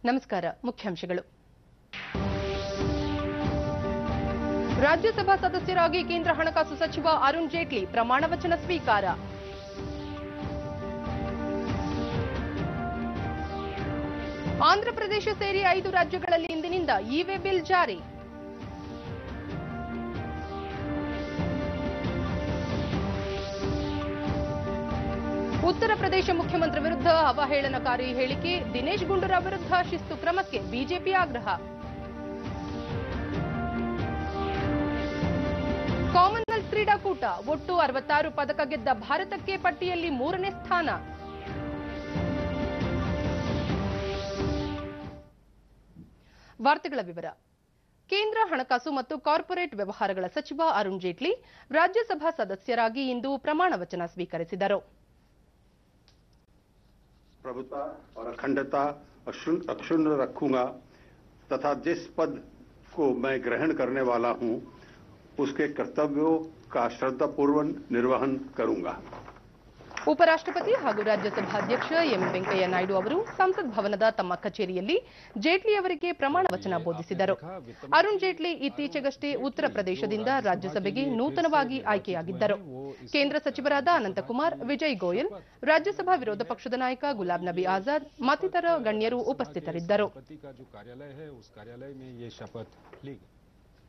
ನಮಸ್ಕಾರ ಮುಖ್ಯಾಂಶಗಳು ರಾಜ್ಯಸಭಾ ಸದಸ್ಯರಾಗಿ ಕೇಂದ್ರ ಹಣಕಾಸು ಸಚಿವ ಅರುಣ್ ಜೇಟ್ಲಿ ಪ್ರಮಾಣ ವಚನ ಸ್ವೀಕಾರ ಆಂಧ್ರಪ್ರದೇಶ ಸೇರಿ ಐದು ರಾಜ್ಯಗಳಲ್ಲಿ ಇಂದಿನಿಂದ ಇ ವೇ ಬಿಲ್ ಜಾರಿ ಉತ್ತರ ಪ್ರದೇಶ ಮುಖ್ಯಮಂತ್ರಿ ವಿರುದ್ಧ ಅವಹೇಳನಕಾರಿ ಹೇಳಿಕೆ ದಿನೇಶ್ ಗುಂಡೂರಾವ್ ವಿರುದ್ಧ ಶಿಸ್ತು ಕ್ರಮಕ್ಕೆ ಬಿಜೆಪಿ ಆಗ್ರಹ ಕಾಮನ್ವೆಲ್ತ್ ಕ್ರೀಡಾಕೂಟ ಒಟ್ಟು ಅರವತ್ತಾರು ಪದಕ ಗೆದ್ದ ಭಾರತಕ್ಕೆ ಪಟ್ಟಿಯಲ್ಲಿ ಮೂರನೇ ಸ್ಥಾನ ವಾರ್ತೆಗಳ ವಿವರ ಕೇಂದ್ರ ಹಣಕಾಸು ಮತ್ತು ಕಾರ್ಪೊರೇಟ್ ವ್ಯವಹಾರಗಳ ಸಚಿವ ಅರುಣ್ ಜೇಟ್ಲಿ ರಾಜ್ಯಸಭಾ ಸದಸ್ಯರಾಗಿ ಇಂದು ಪ್ರಮಾಣ ವಚನ ಸ್ವೀಕರಿಸಿದರು प्रभुता और अखंडता अक्षुण अक्षुण्ण रखूंगा तथा जिस पद को मैं ग्रहण करने वाला हूं उसके कर्तव्यों का श्रद्धापूर्वक निर्वहन करूंगा ಉಪರಾಷ್ಟ್ರಪತಿ ಹಾಗೂ ರಾಜ್ಯಸಭಾ ಅಧ್ಯಕ್ಷ ಎಂ ವೆಂಕಯ್ಯ ನಾಯ್ಡು ಅವರು ಸಂಸತ್ ಭವನದ ತಮ್ಮ ಕಚೇರಿಯಲ್ಲಿ ಜೇಟ್ಲಿ ಅವರಿಗೆ ಪ್ರಮಾಣ ವಚನ ಬೋಧಿಸಿದರು ಅರುಣ್ ಜೇಟ್ಲಿ ಇತ್ತೀಚೆಗಷ್ಟೇ ಉತ್ತರ ಪ್ರದೇಶದಿಂದ ರಾಜ್ಯಸಭೆಗೆ ನೂತನವಾಗಿ ಆಯ್ಕೆಯಾಗಿದ್ದರು ಕೇಂದ್ರ ಸಚಿವರಾದ ಅನಂತಕುಮಾರ್ ವಿಜಯ್ ಗೋಯಲ್ ರಾಜ್ಯಸಭಾ ವಿರೋಧ ಪಕ್ಷದ ನಾಯಕ ಗುಲಾಬ್ ನಬಿ ಆಜಾದ್ ಮತ್ತಿತರ ಗಣ್ಯರು ಉಪಸ್ಥಿತರಿದ್ದರು राष्ट्रपति का जो कार्यालय है उस कार्यालय में ये शपथ ली गई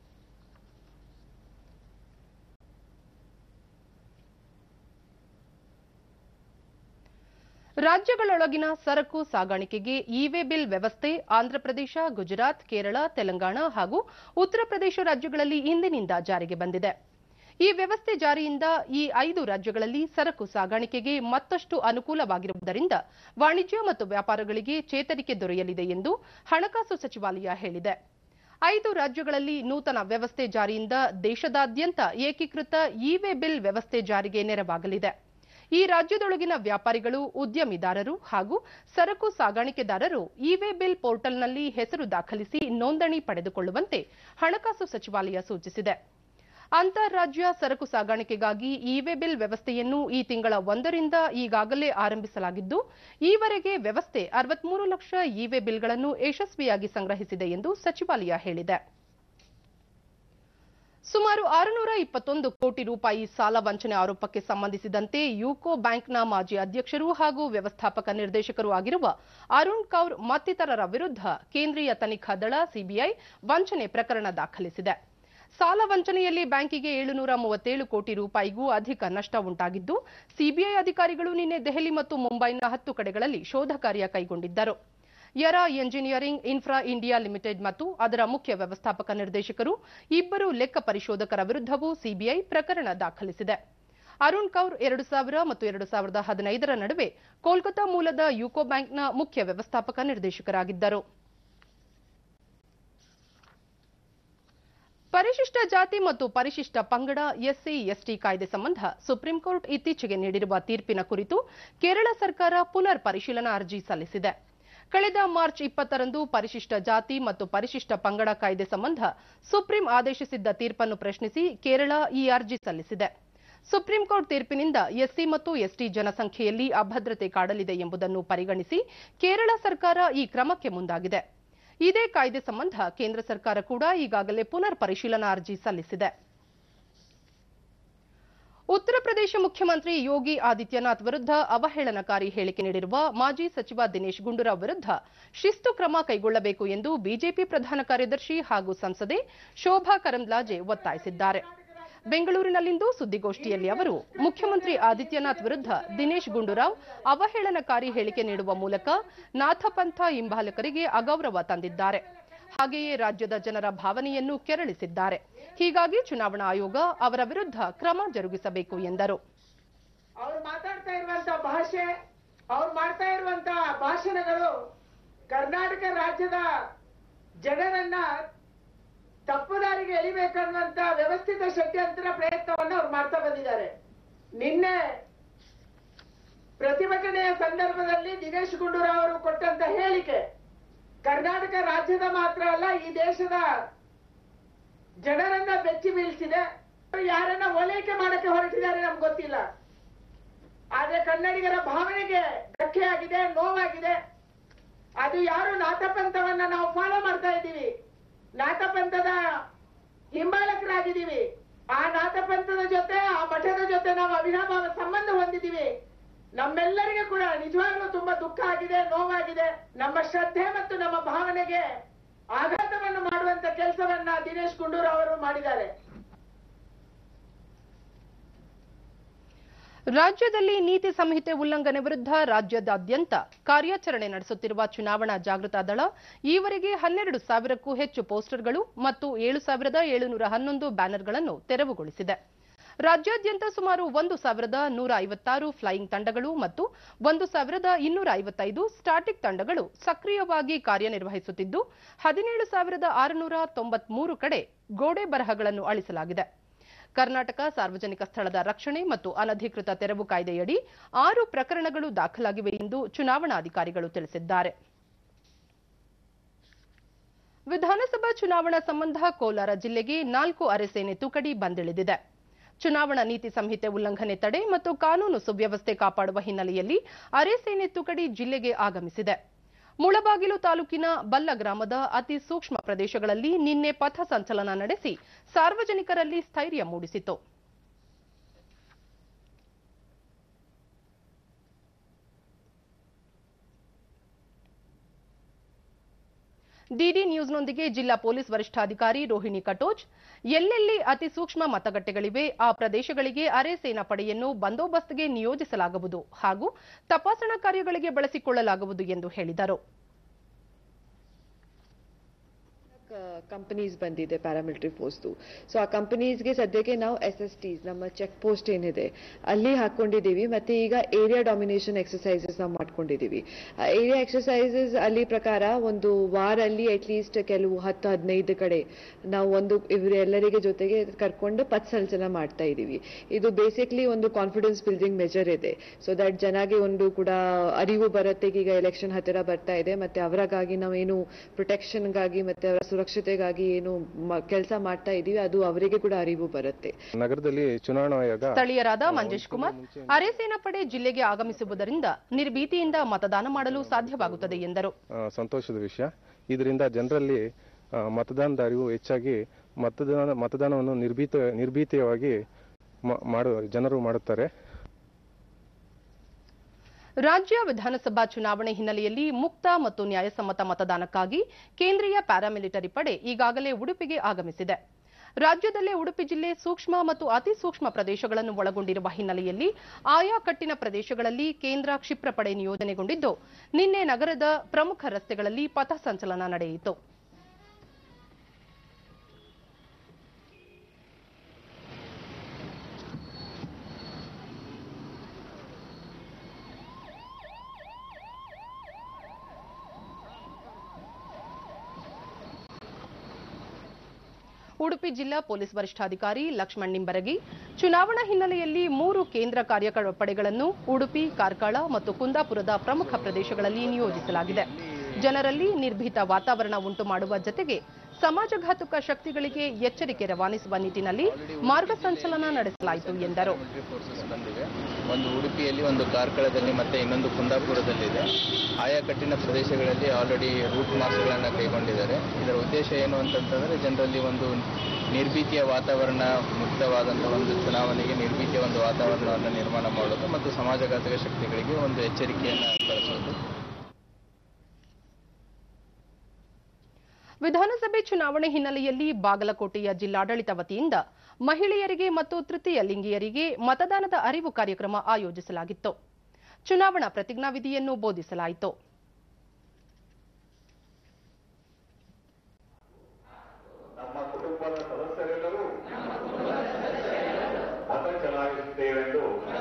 ರಾಜ್ಯಗಳೊಳಗಿನ ಸರಕು ಸಾಗಾಣಿಕೆಗೆ ಇ ವೇ ಬಿಲ್ ವ್ಯವಸ್ಥೆ ಆಂಧ್ರಪ್ರದೇಶ ಗುಜರಾತ್ ಕೇರಳ ತೆಲಂಗಾಣ ಹಾಗೂ ಉತ್ತರ ಪ್ರದೇಶ ರಾಜ್ಯಗಳಲ್ಲಿ ಇಂದಿನಿಂದ ಜಾರಿಗೆ ಬಂದಿದೆ ಈ ವ್ಯವಸ್ಥೆ ಜಾರಿಯಿಂದ ಈ ಐದು ರಾಜ್ಯಗಳಲ್ಲಿ ಸರಕು ಸಾಗಾಣಿಕೆಗೆ ಮತ್ತಷ್ಟು ಅನುಕೂಲವಾಗಿರುವುದರಿಂದ ವಾಣಿಜ್ಯ ಮತ್ತು ವ್ಯಾಪಾರಗಳಿಗೆ ಚೇತರಿಕೆ ದೊರೆಯಲಿದೆ ಎಂದು ಹಣಕಾಸು ಸಚಿವಾಲಯ ಹೇಳಿದೆ ಐದು ರಾಜ್ಯಗಳಲ್ಲಿ ನೂತನ ವ್ಯವಸ್ಥೆ ಜಾರಿಯಿಂದ ದೇಶದಾದ್ಯಂತ ಏಕೀಕೃತ ಇ ವೇ ಬಿಲ್ ವ್ಯವಸ್ಥೆ ಜಾರಿಗೆ ನೆರವಾಗಲಿದೆ ಈ ರಾಜ್ಯದೊಳಗಿನ ವ್ಯಾಪಾರಿಗಳು ಉದ್ಯಮಿದಾರರು ಹಾಗೂ ಸರಕು ಸಾಗಾಣಿಕೆದಾರರು ಇ ವೇ ಬಿಲ್ ಪೋರ್ಟಲ್ನಲ್ಲಿ ಹೆಸರು ದಾಖಲಿಸಿ ನೋಂದಣಿ ಪಡೆದುಕೊಳ್ಳುವಂತೆ ಹಣಕಾಸು ಸಚಿವಾಲಯ ಸೂಚಿಸಿದೆ ಅಂತಾರಾಜ್ಯ ಸರಕು ಸಾಗಾಣಿಕೆಗಾಗಿ ಇ ವೇ ಬಿಲ್ ವ್ಯವಸ್ಥೆಯನ್ನು ಈ ತಿಂಗಳ ಒಂದರಿಂದ ಈಗಾಗಲೇ ಆರಂಭಿಸಲಾಗಿದ್ದು ಈವರೆಗೆ ವ್ಯವಸ್ಥೆ ಅರವತ್ಮೂರು ಲಕ್ಷ ಇ ವೇ ಬಿಲ್ಗಳನ್ನು ಯಶಸ್ವಿಯಾಗಿ ಸಂಗ್ರಹಿಸಿದೆ ಎಂದು ಸಚಿವಾಲಯ ಹೇಳಿದೆ ಸುಮಾರು ಆರುನೂರ ಇಪ್ಪತ್ತೊಂದು ಕೋಟಿ ರೂಪಾಯಿ ಸಾಲ ವಂಚನೆ ಆರೋಪಕ್ಕೆ ಸಂಬಂಧಿಸಿದಂತೆ ಯುಕೋ ಬ್ಯಾಂಕ್ನ ಮಾಜಿ ಅಧ್ಯಕ್ಷರು ಹಾಗೂ ವ್ಯವಸ್ಥಾಪಕ ನಿರ್ದೇಶಕರು ಆಗಿರುವ ಅರುಣ್ ಕೌರ್ ಮತ್ತಿತರರ ವಿರುದ್ಧ ಕೇಂದ್ರೀಯ ತನಿಖಾ ದಳ ಸಿಬಿಐ ವಂಚನೆ ಪ್ರಕರಣ ದಾಖಲಿಸಿದೆ ಸಾಲ ವಂಚನೆಯಲ್ಲಿ ಬ್ಯಾಂಕಿಗೆ ಏಳುನೂರ ಮೂವತ್ತೇಳು ಕೋಟಿ ರೂಪಾಯಿಗೂ ಅಧಿಕ ನಷ್ಟ ಉಂಟಾಗಿದ್ದು ಸಿಬಿಐ ಅಧಿಕಾರಿಗಳು ನಿನ್ನೆ ದೆಹಲಿ ಮತ್ತು ಮುಂಬೈನ ಹತ್ತು ಕಡೆಗಳಲ್ಲಿ ಶೋಧ ಕಾರ್ಯ ಕೈಗೊಂಡಿದ್ದರು Era Engineering Infra India Limited ಮತ್ತು ಅದರ ಮುಖ್ಯ ವ್ಯವಸ್ಥಾಪಕ ನಿರ್ದೇಶಕರು ಇಬ್ಬರು ಲೆಕ್ಕ ಪರಿಶೋಧಕರ ವಿರುದ್ಧವೂ ಸಿಬಿಐ ಪ್ರಕರಣ ದಾಖಲಿಸಿದೆ ಅರುಣ್ ಕೌರ್ ಎರಡು ಸಾವಿರ ಮತ್ತು ಎರಡು ಸಾವಿರದ ಹದಿನೈದರ ನಡುವೆ ಕೋಲ್ಕತಾ ಮೂಲದ ಯುಕೋ ಬ್ಯಾಂಕ್ನ ಮುಖ್ಯ ವ್ಯವಸ್ಥಾಪಕ ನಿರ್ದೇಶಕರಾಗಿದ್ದರು ಪರಿಶಿಷ್ಟ ಜಾತಿ ಮತ್ತು ಪರಿಶಿಷ್ಟ ಪಂಗಡ ಎಸ್ಸಿ ಎಸ್ಟಿ ಕಾಯ್ದೆ ಸಂಬಂಧ ಸುಪ್ರೀಂ ಕೋರ್ಟ್ ಇತ್ತೀಚೆಗೆ ನೀಡಿರುವ ತೀರ್ಪಿನ ಕುರಿತು ಕೇರಳ ಸರ್ಕಾರ ಪುನರ್ ಪರಿಶೀಲನಾ ಅರ್ಜಿ ಸಲ್ಲಿಸಿದೆ ಕಳೆದ ಮಾರ್ಚ್ ಇಪ್ಪತ್ತರಂದು ಪರಿಶಿಷ್ಟ ಜಾತಿ ಮತ್ತು ಪರಿಶಿಷ್ಟ ಪಂಗಡ ಕಾಯ್ದೆ ಸಂಬಂಧ ಸುಪ್ರೀಂ ಆದೇಶಿಸಿದ್ದ ತೀರ್ಪನ್ನು ಪ್ರಶ್ನಿಸಿ ಕೇರಳ ಈ ಅರ್ಜಿ ಸಲ್ಲಿಸಿದೆ ಸುಪ್ರೀಂ ಕೋರ್ಟ್ ತೀರ್ಪಿನಿಂದ ಎಸ್ಸಿ ಮತ್ತು ಎಸ್ಟಿ ಜನಸಂಖ್ಯೆಯಲ್ಲಿ ಅಭದ್ರತೆ ಕಾಡಲಿದೆ ಎಂಬುದನ್ನು ಪರಿಗಣಿಸಿ ಕೇರಳ ಸರ್ಕಾರ ಈ ಕ್ರಮಕ್ಕೆ ಮುಂದಾಗಿದೆ ಇದೇ ಕಾಯ್ದೆ ಸಂಬಂಧ ಕೇಂದ್ರ ಸರ್ಕಾರ ಕೂಡ ಈಗಾಗಲೇ ಪುನರ್ ಪರಿಶೀಲನಾ ಅರ್ಜಿ ಸಲ್ಲಿಸಿದೆ ಉತ್ತರ ಪ್ರದೇಶ ಮುಖ್ಯಮಂತ್ರಿ ಯೋಗಿ ಆದಿತ್ಯನಾಥ್ ವಿರುದ್ಧ ಅವಹೇಳನಕಾರಿ ಹೇಳಿಕೆ ನೀಡಿರುವ ಮಾಜಿ ಸಚಿವ ದಿನೇಶ್ ಗುಂಡೂರಾವ್ ವಿರುದ್ಧ ಶಿಸ್ತು ಕ್ರಮ ಕೈಗೊಳ್ಳಬೇಕು ಎಂದು ಬಿಜೆಪಿ ಪ್ರಧಾನ ಕಾರ್ಯದರ್ಶಿ ಹಾಗೂ ಸಂಸದೆ ಶೋಭಾ ಕರಂದ್ಲಾಜೆ ಒತ್ತಾಯಿಸಿದ್ದಾರೆ ಬೆಂಗಳೂರಿನಲ್ಲಿಂದು ಸುದ್ದಿಗೋಷ್ಠಿಯಲ್ಲಿ ಅವರು ಮುಖ್ಯಮಂತ್ರಿ ಆದಿತ್ಯನಾಥ್ ವಿರುದ್ಧ ದಿನೇಶ್ ಗುಂಡೂರಾವ್ ಅವಹೇಳನಕಾರಿ ಹೇಳಿಕೆ ನೀಡುವ ಮೂಲಕ ನಾಥಪಂಥ ಹಿಂಬಾಲಕರಿಗೆ ಅಗೌರವ ತಂದಿದ್ದಾರೆ ಹಾಗೆಯೇ ರಾಜ್ಯದ ಜನರ ಭಾವನೆಯನ್ನು ಕೆರಳಿಸಿದ್ದಾರೆ ಹೀಗಾಗಿ ಚುನಾವಣಾ ಆಯೋಗ ಅವರ ವಿರುದ್ಧ ಕ್ರಮ ಜರುಗಿಸಬೇಕು ಎಂದರು ಅವ್ರು ಮಾತಾಡ್ತಾ ಇರುವಂತ ಭಾಷೆ ಅವ್ರು ಮಾಡ್ತಾ ಇರುವಂತ ಭಾಷಣಗಳು ಕರ್ನಾಟಕ ರಾಜ್ಯದ ಜನರನ್ನ ತಪ್ಪು ದಾರಿಗೆ ಎಳಿಬೇಕನ್ನುವಂತ ವ್ಯವಸ್ಥಿತ ಷಡ್ಯಂತ್ರ ಪ್ರಯತ್ನವನ್ನ ಅವ್ರು ಮಾಡ್ತಾ ಬಂದಿದ್ದಾರೆ ನಿನ್ನೆ ಪ್ರತಿಭಟನೆಯ ಸಂದರ್ಭದಲ್ಲಿ ದಿನೇಶ್ ಗುಂಡೂರಾವ್ ಅವರು ಕೊಟ್ಟಂತ ಹೇಳಿಕೆ ಕರ್ನಾಟಕ ರಾಜ್ಯದ ಮಾತ್ರ ಅಲ್ಲ ಈ ದೇಶದ ಜನರನ್ನ ಬೆಚ್ಚಿ ಬೀಳ್ಸಿದೆ ಯಾರನ್ನ ಓಲೈಕೆ ಮಾಡಕ್ಕೆ ಹೊರಟಿದ್ದಾರೆ ನಮ್ಗೆ ಗೊತ್ತಿಲ್ಲ ಆದ್ರೆ ಕನ್ನಡಿಗರ ಭಾವನೆಗೆ ಧಕ್ಕೆ ಆಗಿದೆ ನೋವಾಗಿದೆ ಅದು ಯಾರು ನಾಥಪಂಥವನ್ನ ನಾವು ಫಾಲೋ ಮಾಡ್ತಾ ಇದ್ದೀವಿ ನಾಥಪಂಥದ ಹಿಂಬಾಲಕರಾಗಿದ್ದೀವಿ ಆ ನಾಥಪಂಥದ ಜೊತೆ ಆ ಮಠದ ಜೊತೆ ನಾವು ಅವಿನಾಭಾವ ಸಂಬಂಧ ಹೊಂದಿದ್ದೀವಿ ನಮ್ಮೆಲ್ಲರಿಗೂ ಕೂಡ ನಿಜವಾಗ್ಲೂ ತುಂಬಾ ದುಃಖ ಆಗಿದೆ ನೋವಾಗಿದೆ ನಮ್ಮ ಶ್ರದ್ಧೆ ಮತ್ತು ನಮ್ಮ ಭಾವನೆಗೆ ಆಘಾತವನ್ನು ಮಾಡುವಂತ ಕೆಲಸವನ್ನ ದಿನೇಶ್ ಗುಂಡೂರಾವ್ ಅವರು ಮಾಡಿದ್ದಾರೆ ರಾಜ್ಯದಲ್ಲಿ ನೀತಿ ಸಂಹಿತೆ ಉಲ್ಲಂಘನೆ ವಿರುದ್ಧ ರಾಜ್ಯದಾದ್ಯಂತ ಕಾರ್ಯಾಚರಣೆ ನಡೆಸುತ್ತಿರುವ ಚುನಾವಣಾ ಜಾಗೃತಾ ದಳ ಈವರೆಗೆ ಹನ್ನೆರಡು ಸಾವಿರಕ್ಕೂ ಹೆಚ್ಚು ಪೋಸ್ಟರ್ಗಳು ಮತ್ತು ಏಳು ಸಾವಿರದ ಏಳುನೂರ ಹನ್ನೊಂದು ಬ್ಯಾನರ್ಗಳನ್ನು ತೆರವುಗೊಳಿಸಿದೆ ರಾಜ್ಯಾದ್ಯಂತ ಸುಮಾರು ಒಂದು ಸಾವಿರದ ನೂರ ಐವತ್ತಾರು ಫ್ಲೈಯಿಂಗ್ ತಂಡಗಳು ಮತ್ತು ಒಂದು ಸಾವಿರದ ಇನ್ನೂರ ಐವತ್ತೈದು ಸ್ಟಾಟಿಕ್ ತಂಡಗಳು ಸಕ್ರಿಯವಾಗಿ ಕಾರ್ಯನಿರ್ವಹಿಸುತ್ತಿದ್ದು ಹದಿನೇಳು ಸಾವಿರದ ಆರುನೂರ ತೊಂಬತ್ಮೂರು ಕಡೆ ಗೋಡೆ ಬರಹಗಳನ್ನು ಅಳಿಸಲಾಗಿದೆ ಕರ್ನಾಟಕ ಸಾರ್ವಜನಿಕ ಸ್ಥಳದ ರಕ್ಷಣೆ ಮತ್ತು ಅನಧಿಕೃತ ತೆರವು ಕಾಯ್ದೆಯಡಿ ಆರು ಪ್ರಕರಣಗಳು ದಾಖಲಾಗಿವೆ ಎಂದು ಚುನಾವಣಾಧಿಕಾರಿಗಳು ತಿಳಿಸಿದ್ದಾರೆ ವಿಧಾನಸಭಾ ಚುನಾವಣಾ ಸಂಬಂಧ ಕೋಲಾರ ಜಿಲ್ಲೆಗೆ ನಾಲ್ಕು ಅರೆಸೇನೆ ತುಕಡಿ ಬಂದಿಳಿದಿದೆ ಚುನಾವಣಾ ನೀತಿ ಸಂಹಿತೆ ಉಲ್ಲಂಘನೆ ತಡೆ ಮತ್ತು ಕಾನೂನು ಸುವ್ಯವಸ್ಥೆ ಕಾಪಾಡುವ ಹಿನ್ನೆಲೆಯಲ್ಲಿ ಅರೆಸೇನೆ ತುಕಡಿ ಜಿಲ್ಲೆಗೆ ಆಗಮಿಸಿದೆ ಮುಳಬಾಗಿಲು ತಾಲೂಕಿನ ಬಲ್ಲ ಗ್ರಾಮದ ಅತಿ ಸೂಕ್ಷ್ಮ ಪ್ರದೇಶಗಳಲ್ಲಿ ನಿನ್ನೆ ಪಥ ಸಂಚಲನ ನಡೆಸಿ ಸಾರ್ವಜನಿಕರಲ್ಲಿ ಸ್ಥೈರ್ಯ ಮೂಡಿಸಿತು ಡಿಡಿ ನ್ಯೂಸ್ನೊಂದಿಗೆ ಜಿಲ್ಲಾ ಪೊಲೀಸ್ ವರಿಷ್ಠಾಧಿಕಾರಿ ರೋಹಿಣಿ ಕಟೋಚ್ ಎಲ್ಲೆಲ್ಲಿ ಅತಿ ಸೂಕ್ಷ್ಮ ಮತಗಟ್ಟೆಗಳಿವೆ ಆ ಪ್ರದೇಶಗಳಿಗೆ ಅರೆ ಸೇನಾ ಪಡೆಯನ್ನು ಬಂದೋಬಸ್ತ್ಗೆ ನಿಯೋಜಿಸಲಾಗುವುದು ಹಾಗೂ ತಪಾಸಣಾ ಕಾರ್ಯಗಳಿಗೆ ಬಳಸಿಕೊಳ್ಳಲಾಗುವುದು ಎಂದು ಹೇಳಿದರು ಕಂಪನೀಸ್ ಬಂದಿದೆ ಪ್ಯಾರಾಮಿಲಿಟರಿ ಫೋರ್ಸ್ದು ಸೊ ಆ ಕಂಪನೀಸ್ಗೆ ಸದ್ಯಕ್ಕೆ ನಾವು ಎಸ್ ಎಸ್ ಟೀಸ್ ನಮ್ಮ ಚೆಕ್ ಪೋಸ್ಟ್ ಏನಿದೆ ಅಲ್ಲಿ ಹಾಕೊಂಡಿದ್ದೀವಿ ಮತ್ತೆ ಈಗ ಏರಿಯಾ ಡಾಮಿನೇಷನ್ ಎಕ್ಸಸೈಸಸ್ ನಾವು ಮಾಡ್ಕೊಂಡಿದ್ದೀವಿ ಆ ಏರಿಯಾ ಎಕ್ಸಸೈಸಸ್ ಅಲ್ಲಿ ಪ್ರಕಾರ ಒಂದು ವಾರಲ್ಲಿ ಅಟ್ಲೀಸ್ಟ್ ಕೆಲವು ಹತ್ತು ಹದಿನೈದು ಕಡೆ ನಾವು ಒಂದು ಇವರೆಲ್ಲರಿಗೆ ಜೊತೆಗೆ ಕರ್ಕೊಂಡು ಪಥಸಂಚಲನ ಮಾಡ್ತಾ ಇದ್ದೀವಿ ಇದು ಬೇಸಿಕ್ಲಿ ಒಂದು ಕಾನ್ಫಿಡೆನ್ಸ್ ಬಿಲ್ಡಿಂಗ್ ಮೆಜರ್ ಇದೆ ಸೊ ದಟ್ ಜನಗೆ ಒಂದು ಕೂಡ ಅರಿವು ಬರುತ್ತೆ ಈಗ ಎಲೆಕ್ಷನ್ ಹತ್ತಿರ ಬರ್ತಾ ಇದೆ ಮತ್ತೆ ಅವರಿಗಾಗಿ ನಾವೇನು ಪ್ರೊಟೆಕ್ಷನ್ಗಾಗಿ ಮತ್ತೆ ಅವರ ಸುರಕ್ಷತೆಗಾಗಿ ಏನು ಕೆಲಸ ಮಾಡ್ತಾ ಇದ್ದೀವಿ ಅದು ಅವರಿಗೆ ಕೂಡ ಅರಿವು ಬರುತ್ತೆ ನಗರದಲ್ಲಿ ಚುನಾವಣಾ ಆಯೋಗ ಸ್ಥಳೀಯರಾದ ಮಂಜೇಶ್ ಕುಮಾರ್ ಅರೆ ಸೇನಾ ಪಡೆ ಜಿಲ್ಲೆಗೆ ಆಗಮಿಸುವುದರಿಂದ ನಿರ್ಭೀತಿಯಿಂದ ಮತದಾನ ಮಾಡಲು ಸಾಧ್ಯವಾಗುತ್ತದೆ ಎಂದರು ಆ, ಸಂತೋಷದ ವಿಷಯ ಇದರಿಂದ ಜನರಲ್ಲಿ ಆ, ಮತದಾನದ ಅರಿವು ಹೆಚ್ಚಾಗಿ ಮತದಾನ ಮತದಾನವನ್ನು ನಿರ್ಭೀತ ನಿರ್ಭೀತಿಯವಾಗಿ ಮ- ಮಾಡು ಜನರು ಮಾಡುತ್ತಾರೆ ರಾಜ್ಯ ವಿಧಾನಸಭಾ ಚುನಾವಣೆ ಹಿನ್ನೆಲೆಯಲ್ಲಿ ಮುಕ್ತ ಮತ್ತು ನ್ಯಾಯಸಮ್ಮತ ಮತದಾನಕ್ಕಾಗಿ ಕೇಂದ್ರೀಯ ಪ್ಯಾರಾಮಿಲಿಟರಿ ಪಡೆ ಈಗಾಗಲೇ ಉಡುಪಿಗೆ ಆಗಮಿಸಿದೆ ರಾಜ್ಯದಲ್ಲೇ ಉಡುಪಿ ಜಿಲ್ಲೆ ಸೂಕ್ಷ್ಮ ಮತ್ತು ಅತಿ ಸೂಕ್ಷ್ಮ ಪ್ರದೇಶಗಳನ್ನು ಒಳಗೊಂಡಿರುವ ಹಿನ್ನೆಲೆಯಲ್ಲಿ ಆಯಾ ಕಟ್ಟಿನ ಪ್ರದೇಶಗಳಲ್ಲಿ ಕೇಂದ್ರ ಕ್ಷಿಪ್ರ ಪಡೆ ನಿಯೋಜನೆಗೊಂಡಿದ್ದು ನಿನ್ನೆ ನಗರದ ಪ್ರಮುಖ ರಸ್ತೆಗಳಲ್ಲಿ ಪಥಸಂಚಲನ ನಡೆಯಿತು ಉಡುಪಿ ಜಿಲ್ಲಾ ಪೊಲೀಸ್ ವರಿಷ್ಠಾಧಿಕಾರಿ ಲಕ್ಷ್ಮಣ್ ನಿಂಬರಗಿ ಚುನಾವಣಾ ಹಿನ್ನೆಲೆಯಲ್ಲಿ ಮೂರು ಕೇಂದ್ರ ಕಾರ್ಯಪಡೆಗಳನ್ನು ಉಡುಪಿ ಕಾರ್ಕಳ ಮತ್ತು ಕುಂದಾಪುರದ ಪ್ರಮುಖ ಪ್ರದೇಶಗಳಲ್ಲಿ ನಿಯೋಜಿಸಲಾಗಿದೆ ಜನರಲ್ಲಿ ನಿರ್ಭೀತ ವಾತಾವರಣ ಉಂಟು ಮಾಡುವ ಜತೆಗೆ ಸಮಾಜಘಾತುಕ ಶಕ್ತಿಗಳಿಗೆ ಎಚ್ಚರಿಕೆ ರವಾನಿಸುವ ನಿಟ್ಟಿನಲ್ಲಿ ಮಾರ್ಗ ಸಂಚಲನ ನಡೆಸಲಾಯಿತು ಎಂದರು ಮಿಲಿಟರಿ ಫೋರ್ಸಸ್ ಬಂದಿವೆ ಒಂದು ಉಡುಪಿಯಲ್ಲಿ ಒಂದು ಕಾರ್ಕಳದಲ್ಲಿ ಮತ್ತೆ ಇನ್ನೊಂದು ಕುಂದಾಪುರದಲ್ಲಿದೆ ಆಯಾ ಕಠಿಣ ಪ್ರದೇಶಗಳಲ್ಲಿ ಆಲ್ರೆಡಿ ರೂಟ್ ಮಾರ್ಚ್ಗಳನ್ನು ಕೈಗೊಂಡಿದ್ದಾರೆ ಇದರ ಉದ್ದೇಶ ಏನು ಅಂತಂತಂದರೆ ಜನರಲ್ಲಿ ಒಂದು ನಿರ್ಭೀತಿಯ ವಾತಾವರಣ ಮುಕ್ತವಾದಂಥ ಒಂದು ಚುನಾವಣೆಗೆ ನಿರ್ಭೀತಿಯ ಒಂದು ವಾತಾವರಣವನ್ನು ನಿರ್ಮಾಣ ಮಾಡೋದು ಮತ್ತು ಸಮಾಜಘಾತಕ ಶಕ್ತಿಗಳಿಗೆ ಒಂದು ಎಚ್ಚರಿಕೆಯನ್ನು ಕಳಿಸೋದು ವಿಧಾನಸಭೆ ಚುನಾವಣೆ ಹಿನ್ನೆಲೆಯಲ್ಲಿ ಬಾಗಲಕೋಟೆಯ ಜಿಲ್ಲಾಡಳಿತ ವತಿಯಿಂದ ಮಹಿಳೆಯರಿಗೆ ಮತ್ತು ತೃತೀಯ ಲಿಂಗಿಯರಿಗೆ ಮತದಾನದ ಅರಿವು ಕಾರ್ಯಕ್ರಮ ಆಯೋಜಿಸಲಾಗಿತ್ತು ಚುನಾವಣಾ ಪ್ರತಿಜ್ಞಾವಿಧಿಯನ್ನು ಬೋಧಿಸಲಾಯಿತು ನಮ್ಮ ಕುಟುಂಬದ ಸದಸ್ಯರೆಲ್ಲರೂ ಮತ ಚಲಾಯಿಸುತ್ತೇವೆಂದು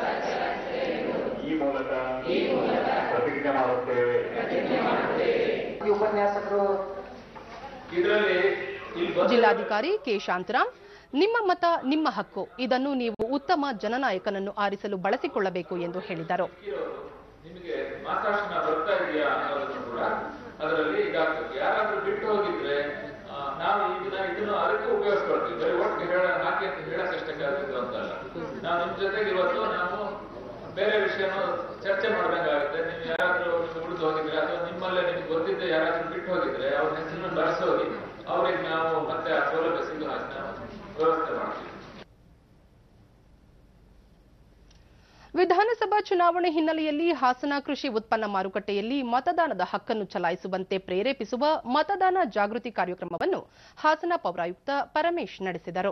ಈ ಮೂಲಕ ಪ್ರತಿಜ್ಞೆ ಮಾಡುತ್ತೇವೆ ಈ ಉಪನ್ಯಾಸಕರು ಇದರಲ್ಲಿ ಜಿಲ್ಲಾಧಿಕಾರಿ ಕೆ ಶಾಂತರಾಮ್ ನಿಮ್ಮ ಮತ ನಿಮ್ಮ ಹಕ್ಕು ಇದನ್ನು ನೀವು ಉತ್ತಮ ಜನನಾಯಕನನ್ನು ಆರಿಸಲು ಬಳಸಿಕೊಳ್ಳಬೇಕು ಎಂದು ಹೇಳಿದರು ನಿಮಗೆ ಮಾತಾಡ್ಸೋಣ ಬರ್ತಾ ಇದೆಯಾ ಅನ್ನೋದನ್ನು ಕೂಡ ಅದರಲ್ಲಿ ಇದಾಗ್ತದೆ ಯಾರಾದ್ರೂ ಬಿಟ್ಟು ಹೋಗಿದ್ರೆ ಆ, ನಾವು ಈ ದಿನ ಇದನ್ನು ಅದಕ್ಕೆ ಉಪಯೋಗಿಸ್ಕೊಳ್ತೀವಿ ಬರೀ ಒಟ್ಟು ಹೇಳ ಹಾಕಿ ಅಂತ ಹೇಳಕ್ ಅಷ್ಟೇ ಕರೆದಿದ್ದು ಅಂತಲ್ಲ ನಾವು ನಿಮ್ ಜೊತೆಗೆ ಇವತ್ತು ನಾವು ಬೇರೆ ವಿಷಯನೂ ಚರ್ಚೆ ಮಾಡ್ದಂಗಾಗುತ್ತೆ ನೀವು ಯಾರಾದ್ರೂ ನಿಮ್ಗೆ ಉಳಿದು ಹೋಗಿದ್ರೆ ಅಥವಾ ನಿಮ್ಮಲ್ಲೇ ನಿಮ್ಗೆ ಗೊತ್ತಿದ್ದ ಯಾರಾದ್ರೂ ಬಿಟ್ಟು ಹೋಗಿದ್ರೆ ಅವ್ರ ಹೆಸರನ್ನು ಬಳಸೋಗಿ ಅವ್ರಿಗೆ ನಾವು ಮತ್ತೆ ಆ ಸೌಲಭ್ಯ ಸಿಗೋ ಹಾಗೆ ನಾವು ವ್ಯವಸ್ಥೆ ಮಾಡ್ತೀವಿ ವಿಧಾನಸಭಾ ಚುನಾವಣೆ ಹಿನ್ನೆಲೆಯಲ್ಲಿ ಹಾಸನ ಕೃಷಿ ಉತ್ಪನ್ನ ಮಾರುಕಟ್ಟೆಯಲ್ಲಿ ಮತದಾನದ ಹಕ್ಕನ್ನು ಚಲಾಯಿಸುವಂತೆ ಪ್ರೇರೇಪಿಸುವ ಮತದಾನ ಜಾಗೃತಿ ಕಾರ್ಯಕ್ರಮವನ್ನು ಹಾಸನ ಪೌರಾಯುಕ್ತ ಪರಮೇಶ್ ನಡೆಸಿದರು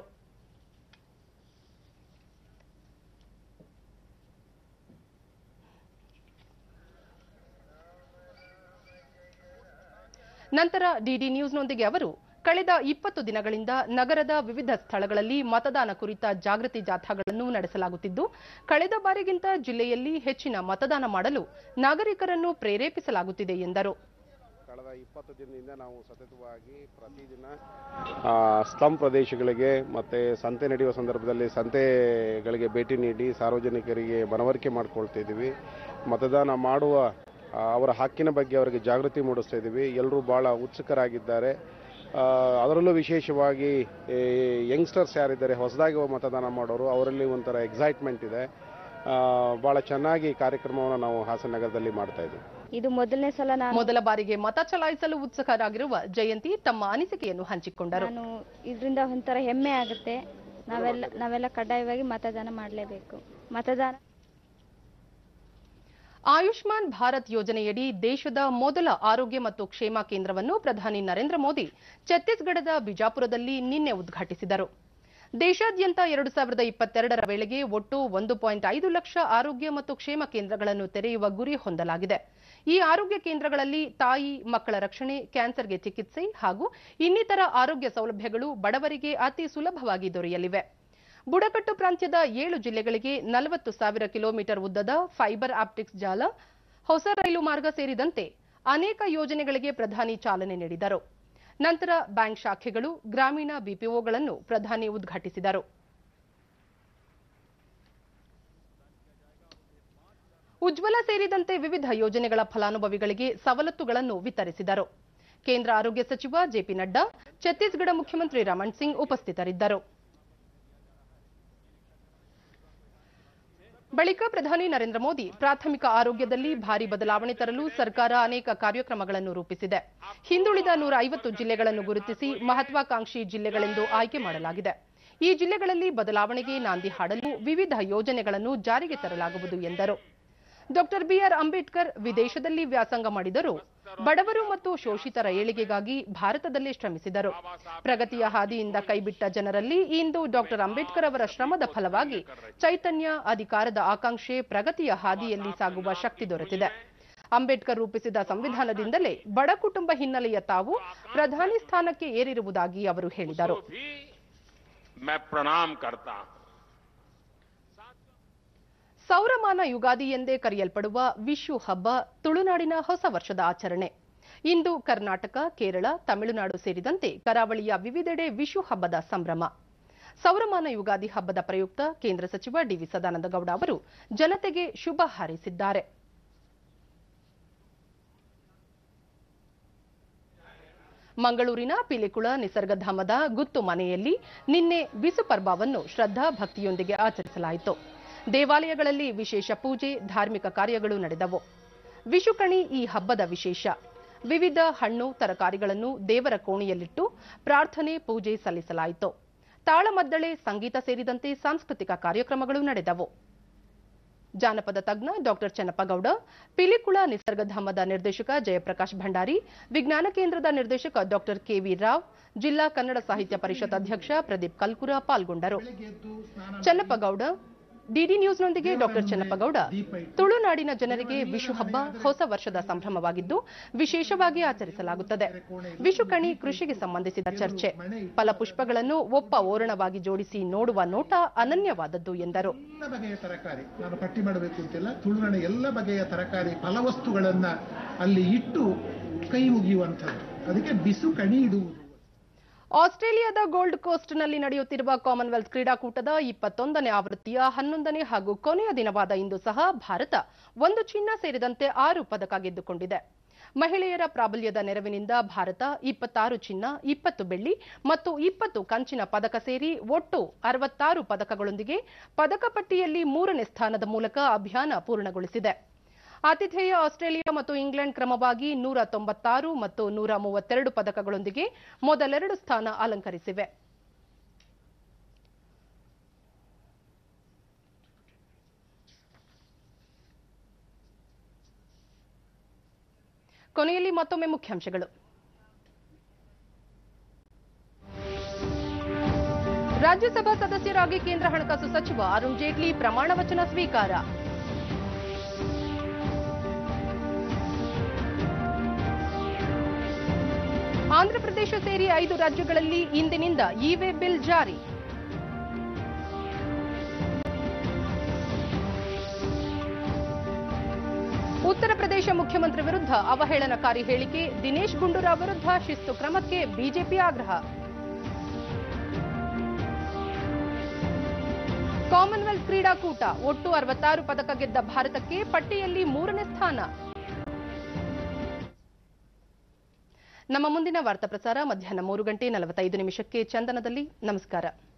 ನಂತರ ಡಿಡಿ ನ್ಯೂಸ್ನೊಂದಿಗೆ ಅವರು ಕಳೆದ ಇಪ್ಪತ್ತು ದಿನಗಳಿಂದ ನಗರದ ವಿವಿಧ ಸ್ಥಳಗಳಲ್ಲಿ ಮತದಾನ ಕುರಿತ ಜಾಗೃತಿ ಜಾಥಾಗಳನ್ನು ನಡೆಸಲಾಗುತ್ತಿದ್ದು ಕಳೆದ ಬಾರಿಗಿಂತ ಜಿಲ್ಲೆಯಲ್ಲಿ ಹೆಚ್ಚಿನ ಮತದಾನ ಮಾಡಲು ನಾಗರಿಕರನ್ನು ಪ್ರೇರೇಪಿಸಲಾಗುತ್ತಿದೆ ಎಂದರು ಕಳೆದ ಇಪ್ಪತ್ತು ದಿನದಿಂದ ನಾವು ಸತತವಾಗಿ ಪ್ರತಿದಿನ ಆ, ಸ್ಲಮ್ ಪ್ರದೇಶಗಳಿಗೆ ಮತ್ತು ಸಂತೆ ನಡೆಯುವ ಸಂದರ್ಭದಲ್ಲಿ ಸಂತೆಗಳಿಗೆ ಭೇಟಿ ನೀಡಿ ಸಾರ್ವಜನಿಕರಿಗೆ ಮನವರಿಕೆ ಮಾಡ್ಕೊಳ್ತಾ ಇದ್ದೀವಿ ಮತದಾನ ಮಾಡುವ ಆ, ಅವರ ಹಕ್ಕಿನ ಬಗ್ಗೆ ಅವರಿಗೆ ಜಾಗೃತಿ ಮೂಡಿಸ್ತಾ ಇದ್ದೀವಿ ಎಲ್ಲರೂ ಭಾಳ ಉತ್ಸುಕರಾಗಿದ್ದಾರೆ ಆ, ಅದರಲ್ಲೂ ವಿಶೇಷವಾಗಿ ಯಂಗ್ಸ್ಟರ್ಸ್ ಯಾರಿದ್ದಾರೆ ಹೊಸದಾಗಿ ಮತದಾನ ಮಾಡೋರು ಅವರಲ್ಲಿ ಒಂಥರ ಎಕ್ಸೈಟ್ಮೆಂಟ್ ಇದೆ ಆ, ಭಾಳ ಚೆನ್ನಾಗಿ ಕಾರ್ಯಕ್ರಮವನ್ನು ನಾವು ಹಾಸನ ನಗರದಲ್ಲಿ ಮಾಡ್ತಾ ಇದ್ದೀವಿ ಇದು ಮೊದಲನೇ ಸಲ ನಾನು ಮೊದಲ ಬಾರಿಗೆ ಮತ ಚಲಾಯಿಸಲು ಉತ್ಸುಕರಾಗಿರುವ ಜಯಂತಿ ತಮ್ಮ ಅನಿಸಿಕೆಯನ್ನು ಹಂಚಿಕೊಂಡರು ನಾನು ಇದರಿಂದ ಒಂಥರ ಹೆಮ್ಮೆ ಆಗುತ್ತೆ ನಾವೆಲ್ಲ ನಾವೆಲ್ಲ ಕಡ್ಡಾಯವಾಗಿ ಮತದಾನ ಮಾಡಲೇಬೇಕು ಮತದಾನ ಆಯುಷ್ಮಾನ್ ಭಾರತ್ ಯೋಜನೆಯಡಿ ದೇಶದ ಮೊದಲ ಆರೋಗ್ಯ ಮತ್ತು ಕ್ಷೇಮ ಕೇಂದ್ರವನ್ನು ಪ್ರಧಾನಿ ನರೇಂದ್ರ ಮೋದಿ ಛತ್ತೀಸ್ಗಢದ ಬಿಜಾಪುರದಲ್ಲಿ ನಿನ್ನೆ ಉದ್ಘಾಟಿಸಿದರು ದೇಶಾದ್ಯಂತ ಎರಡು ಸಾವಿರದ ಇಪ್ಪತ್ತೆರಡರ ವೇಳೆಗೆ ಒಟ್ಟು ಒಂದು ಪಾಯಿಂಟ್ ಐದು ಲಕ್ಷ ಆರೋಗ್ಯ ಮತ್ತು ಕ್ಷೇಮ ಕೇಂದ್ರಗಳನ್ನು ತೆರೆಯುವ ಗುರಿ ಹೊಂದಲಾಗಿದೆ ಈ ಆರೋಗ್ಯ ಕೇಂದ್ರಗಳಲ್ಲಿ ತಾಯಿ ಮಕ್ಕಳ ರಕ್ಷಣೆ ಕ್ಯಾನ್ಸರ್ಗೆ ಚಿಕಿತ್ಸೆ ಹಾಗೂ ಇನ್ನಿತರ ಆರೋಗ್ಯ ಸೌಲಭ್ಯಗಳು ಬಡವರಿಗೆ ಅತಿ ಸುಲಭವಾಗಿ ದೊರೆಯಲಿವೆ ಬುಡಕಟ್ಟು ಪ್ರಾಂತ್ಯದ ಏಳು ಜಿಲ್ಲೆಗಳಿಗೆ ನಲವತ್ತು ಸಾವಿರ ಕಿಲೋಮೀಟರ್ ಉದ್ದದ ಫೈಬರ್ ಆಪ್ಟಿಕ್ಸ್ ಜಾಲ ಹೊಸ ರೈಲು ಮಾರ್ಗ ಸೇರಿದಂತೆ ಅನೇಕ ಯೋಜನೆಗಳಿಗೆ ಪ್ರಧಾನಿ ಚಾಲನೆ ನೀಡಿದರು ನಂತರ ಬ್ಯಾಂಕ್ ಶಾಖೆಗಳು ಗ್ರಾಮೀಣ ಬಿಪಿಒಗಳನ್ನು ಪ್ರಧಾನಿ ಉದ್ಘಾಟಿಸಿದರು ಉಜ್ವಲ ಸೇರಿದಂತೆ ವಿವಿಧ ಯೋಜನೆಗಳ ಫಲಾನುಭವಿಗಳಿಗೆ ಸವಲತ್ತುಗಳನ್ನು ವಿತರಿಸಿದರು ಕೇಂದ್ರ ಆರೋಗ್ಯ ಸಚಿವ ಜೆಪಿ ನಡ್ಡಾ ಛತ್ತೀಸ್ಗಢ ಮುಖ್ಯಮಂತ್ರಿ ರಮಣ್ ಸಿಂಗ್ ಉಪಸ್ಥಿತರಿದ್ದರು ಬಳಿಕ ಪ್ರಧಾನಿ ನರೇಂದ್ರ ಮೋದಿ ಪ್ರಾಥಮಿಕ ಆರೋಗ್ಯದಲ್ಲಿ ಭಾರಿ ಬದಲಾವಣೆ ತರಲು ಸರ್ಕಾರ ಅನೇಕ ಕಾರ್ಯಕ್ರಮಗಳನ್ನು ರೂಪಿಸಿದೆ ಹಿಂದುಳಿದ ನೂರ ಐವತ್ತು ಜಿಲ್ಲೆಗಳನ್ನು ಗುರುತಿಸಿ ಮಹತ್ವಾಕಾಂಕ್ಷಿ ಜಿಲ್ಲೆಗಳೆಂದು ಆಯ್ಕೆ ಮಾಡಲಾಗಿದೆ ಈ ಜಿಲ್ಲೆಗಳಲ್ಲಿ ಬದಲಾವಣೆಗೆ ನಾಂದಿ ಹಾಡಲು ವಿವಿಧ ಯೋಜನೆಗಳನ್ನು ಜಾರಿಗೆ ತರಲಾಗುವುದು ಎಂದರು ಡಾಕ್ಟರ್ ಬಿಆರ್ ಅಂಬೇಡ್ಕರ್ ವಿದೇಶದಲ್ಲಿ ವ್ಯಾಸಂಗ ಮಾಡಿದರೂ ಬಡವರು ಮತ್ತು ಶೋಷಿತರ ಏಳಿಗೆಗಾಗಿ ಭಾರತದಲ್ಲೇ ಶ್ರಮಿಸಿದರು ಪ್ರಗತಿಯ ಹಾದಿಯಿಂದ ಕೈಬಿಟ್ಟ ಜನರಲ್ಲಿ ಇಂದು ಡಾಕ್ಟರ್ ಅಂಬೇಡ್ಕರ್ ಅವರ ಶ್ರಮದ ಫಲವಾಗಿ ಚೈತನ್ಯ ಅಧಿಕಾರದ ಆಕಾಂಕ್ಷೆ ಪ್ರಗತಿಯ ಹಾದಿಯಲ್ಲಿ ಸಾಗುವ ಶಕ್ತಿ ದೊರೆತಿದೆ ಅಂಬೇಡ್ಕರ್ ರೂಪಿಸಿದ ಸಂವಿಧಾನದಿಂದಲೇ ಬಡ ಕುಟುಂಬ ಹಿನ್ನೆಲೆಯ ತಾವು ಪ್ರಧಾನಿ ಸ್ಥಾನಕ್ಕೆ ಏರಿರುವುದಾಗಿ ಅವರು ಹೇಳಿದರು मैं प्रणाम करता हूं ಸೌರಮಾನ ಯುಗಾದಿ ಎಂದೇ ಕರೆಯಲ್ಪಡುವ ವಿಶು ಹಬ್ಬ ತುಳುನಾಡಿನ ಹೊಸ ವರ್ಷದ ಆಚರಣೆ ಇಂದು ಕರ್ನಾಟಕ ಕೇರಳ ತಮಿಳುನಾಡು ಸೇರಿದಂತೆ ಕರಾವಳಿಯ ವಿವಿಧೆಡೆ ವಿಶು ಹಬ್ಬದ ಸಂಭ್ರಮ ಸೌರಮಾನ ಯುಗಾದಿ ಹಬ್ಬದ ಪ್ರಯುಕ್ತ ಕೇಂದ್ರ ಸಚಿವ ಡಿವಿ ಸದಾನಂದ ಗೌಡ ಅವರು ಜನತೆಗೆ ಶುಭ ಹಾರೈಸಿದ್ದಾರೆ ಮಂಗಳೂರಿನ ಪಿಲಿಕುಳ ನಿಸರ್ಗಧಾಮದ ಗುತ್ತು ಮನೆಯಲ್ಲಿ ನಿನ್ನೆ ಬಿಸು ಪರ್ವವನ್ನು ಶ್ರದ್ಧಾ ಭಕ್ತಿಯೊಂದಿಗೆ ಆಚರಿಸಲಾಯಿತು ದೇವಾಲಯಗಳಲ್ಲಿ ವಿಶೇಷ ಪೂಜೆ ಧಾರ್ಮಿಕ ಕಾರ್ಯಗಳು ನಡೆದವು ವಿಶುಕಣಿ ಈ ಹಬ್ಬದ ವಿಶೇಷ ವಿವಿಧ ಹಣ್ಣು ತರಕಾರಿಗಳನ್ನು ದೇವರ ಕೋಣೆಯಲ್ಲಿಟ್ಟು ಪ್ರಾರ್ಥನೆ ಪೂಜೆ ಸಲ್ಲಿಸಲಾಯಿತು ತಾಳಮದ್ದಳೆ ಸಂಗೀತ ಸೇರಿದಂತೆ ಸಾಂಸ್ಕೃತಿಕ ಕಾರ್ಯಕ್ರಮಗಳು ನಡೆದವು ಜಾನಪದ ತಜ್ಞ ಡಾಕ್ಟರ್ ಚೆನ್ನಪ್ಪಗೌಡ ಪಿಲಿಕುಳ ನಿಸರ್ಗಧಾಮದ ನಿರ್ದೇಶಕ ಜಯಪ್ರಕಾಶ್ ಭಂಡಾರಿ ವಿಜ್ಞಾನ ಕೇಂದ್ರದ ನಿರ್ದೇಶಕ ಡಾಕ್ಟರ್ ಕೆವಿ ರಾವ್ ಜಿಲ್ಲಾ ಕನ್ನಡ ಸಾಹಿತ್ಯ ಪರಿಷತ್ ಅಧ್ಯಕ್ಷ ಪ್ರದೀಪ್ ಕಲ್ಕುರ ಪಾಲ್ಗೊಂಡರು ಚೆನ್ನಪ್ಪಗೌಡ ಡಿಡಿ ನ್ಯೂಸ್ನೊಂದಿಗೆ ಡಾಕ್ಟರ್ ಚೆನ್ನಪ್ಪಗೌಡ ತುಳುನಾಡಿನ ಜನರಿಗೆ ವಿಶು ಹಬ್ಬ ಹೊಸ ವರ್ಷದ ಸಂಭ್ರಮವಾಗಿದ್ದು ವಿಶೇಷವಾಗಿ ಆಚರಿಸಲಾಗುತ್ತದೆ ವಿಶು ಕಣಿ ಕೃಷಿಗೆ ಸಂಬಂಧಿಸಿದ ಚರ್ಚೆ ಫಲಪುಷ್ಪಗಳನ್ನು ಒಪ್ಪ ಓರಣವಾಗಿ ಜೋಡಿಸಿ ನೋಡುವ ನೋಟ ಅನನ್ಯವಾದದ್ದು ಎಂದರು ಎಲ್ಲ ಬಗೆಯ ತರಕಾರಿ ನಾನು ಪಟ್ಟಿ ಮಾಡಬೇಕು ಅಂತಿಲ್ಲ ತುಳುನಾಡಿನ ಎಲ್ಲ ಬಗೆಯ ತರಕಾರಿ ಫಲವಸ್ತುಗಳನ್ನ ಅಲ್ಲಿ ಇಟ್ಟು ಕೈ ಮುಗಿಯುವಂಥದ್ದು ಅದಕ್ಕೆ ಬಿಸು ಕಣಿ ಇಡುವುದು ಆಸ್ಟ್ರೇಲಿಯಾದ ಗೋಲ್ಡ್ ಕೋಸ್ಟ್ನಲ್ಲಿ ನಡೆಯುತ್ತಿರುವ ಕಾಮನ್ವೆಲ್ತ್ ಕ್ರೀಡಾಕೂಟದ ಇಪ್ಪತ್ತೊಂದನೇ ಆವೃತ್ತಿಯ ಹನ್ನೊಂದನೇ ಹಾಗೂ ಕೊನೆಯ ದಿನವಾದ ಇಂದು ಸಹ ಭಾರತ ಒಂದು ಚಿನ್ನ ಸೇರಿದಂತೆ ಆರು ಪದಕ ಗೆದ್ದುಕೊಂಡಿದೆ ಮಹಿಳೆಯರ ಪ್ರಾಬಲ್ಯದ ನೆರವಿನಿಂದ ಭಾರತ ಇಪ್ಪತ್ತಾರು ಚಿನ್ನ ಇಪ್ಪತ್ತು ಬೆಳ್ಳಿ ಮತ್ತು ಇಪ್ಪತ್ತು ಕಂಚಿನ ಪದಕ ಸೇರಿ ಒಟ್ಟು ಅರವತ್ತಾರು ಪದಕಗಳೊಂದಿಗೆ ಪದಕ ಪಟ್ಟಿಯಲ್ಲಿ ಮೂರನೇ ಸ್ಥಾನದ ಮೂಲಕ ಅಭಿಯಾನ ಪೂರ್ಣಗೊಳಿಸಿದೆ ಆತಿಥೇಯ ಆಸ್ಟ್ರೇಲಿಯಾ ಮತ್ತು ಇಂಗ್ಲೆಂಡ್ ಕ್ರಮವಾಗಿ ನೂರ ತೊಂಬತ್ತಾರು ಮತ್ತು ನೂರ ಮೂವತ್ತೆರಡು ಪದಕಗಳೊಂದಿಗೆ ಮೊದಲೆರಡು ಸ್ಥಾನ ಅಲಂಕರಿಸಿವೆ ಕೊನೆಯಲ್ಲಿ ಮತ್ತೊಮ್ಮೆ ಮುಖ್ಯಾಂಶಗಳು ರಾಜ್ಯಸಭಾ ಸದಸ್ಯರಾಗಿ ಕೇಂದ್ರ ಹಣಕಾಸು ಸಚಿವ ಅರುಣ್ ಜೇಟ್ಲಿ ಪ್ರಮಾಣ ವಚನ ಸ್ವೀಕಾರ ಆಂಧ್ರಪ್ರದೇಶ ಸೇರಿ ಐದು ರಾಜ್ಯಗಳಲ್ಲಿ ಇಂದಿನಿಂದ ಇ ವೇ ಬಿಲ್ ಜಾರಿ ಉತ್ತರ ಪ್ರದೇಶ ಮುಖ್ಯಮಂತ್ರಿ ವಿರುದ್ಧ ಅವಹೇಳನಕಾರಿ ಹೇಳಿಕೆ ದಿನೇಶ್ ಗುಂಡೂರಾವ್ ವಿರುದ್ಧ ಶಿಸ್ತು ಕ್ರಮಕ್ಕೆ ಬಿಜೆಪಿ ಆಗ್ರಹ ಕಾಮನ್ವೆಲ್ತ್ ಕ್ರೀಡಾಕೂಟ ಒಟ್ಟು ಅರವತ್ತಾರು ಪದಕ ಗೆದ್ದ ಭಾರತಕ್ಕೆ ಪಟ್ಟಿಯಲ್ಲಿ ಮೂರನೇ ಸ್ಥಾನ ನಮ್ಮ ಮುಂದಿನ ವಾರ್ತಾ ಪ್ರಸಾರ ಮಧ್ಯಾಹ್ನ ಮೂರು ಗಂಟೆ ನಲವತ್ತೈದು ನಿಮಿಷಕ್ಕೆ ಚಂದನದಲ್ಲಿ ನಮಸ್ಕಾರ